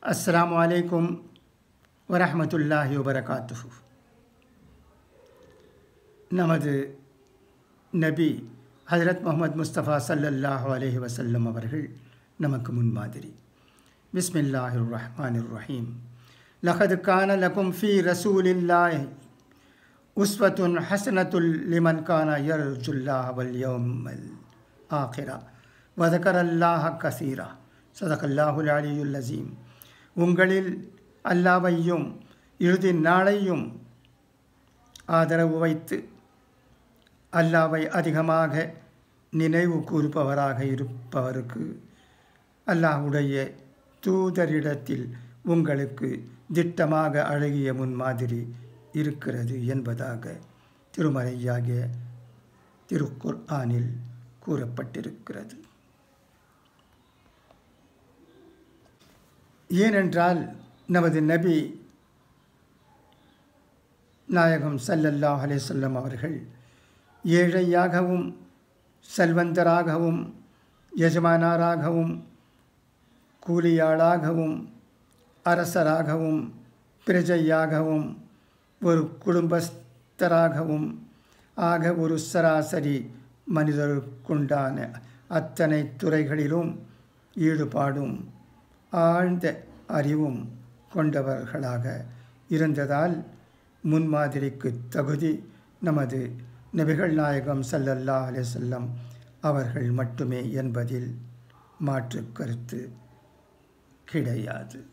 அஸ்ஸலாமு அலைக்கும் வரஹ்மத்துல்லாஹி வபரகாத்துஹு நமது நபி ஹஜரத் முகமது முஸ்தபா ஸல்லல்லாஹு அலைஹி வஸல்லம் அவர்கள் நமக்கு முன்மாதிரி பிஸ்மில்லாஹிர் ரஹ்மானிர் ரஹீம் லகது கான லகும் ஃபி ரசூலில்லாஹி உஸ்வத்துன் ஹசனத்துல் லிமன் கான யர்ஜுல்லாஹ் வல் யௌமல் ஆகிரா வதகரல்லாஹ கசீரா சதகல்லாஹுல் அலியுல் அசீம் உங்களில் அல்லாவையும் இறுதி நாளையும் ஆதரவு வைத்து அல்லாவை அதிகமாக நினைவு கூறுபவராக இருப்பவருக்கு அல்லாஹுடைய தூதரிடத்தில் உங்களுக்கு திட்டமாக அழகிய முன்மாதிரி இருக்கிறது என்பதாக திருமறையாகிய திருக்குர் ஆனில் கூறப்பட்டிருக்கிறது ஏனென்றால் நமது நபி நாயகம் சல்லல்லாஹ் அலிசல்லம் அவர்கள் ஏழையாகவும் செல்வந்தராகவும் எஜமானாராகவும் கூலியாளாகவும் அரசராகவும் பிரஜையாகவும் ஒரு குடும்பஸ்தராகவும் ஆக ஒரு சராசரி மனிதருக்குண்டான அத்தனை துறைகளிலும் ஈடுபாடும் ஆழ்ந்த அறிவும் கொண்டவர்களாக இருந்ததால் முன்மாதிரிக்கு தகுதி நமது நபிகள் நாயகம் சல்லல்லா அலிசல்லம் அவர்கள் மட்டுமே என்பதில் மாற்று கருத்து கிடையாது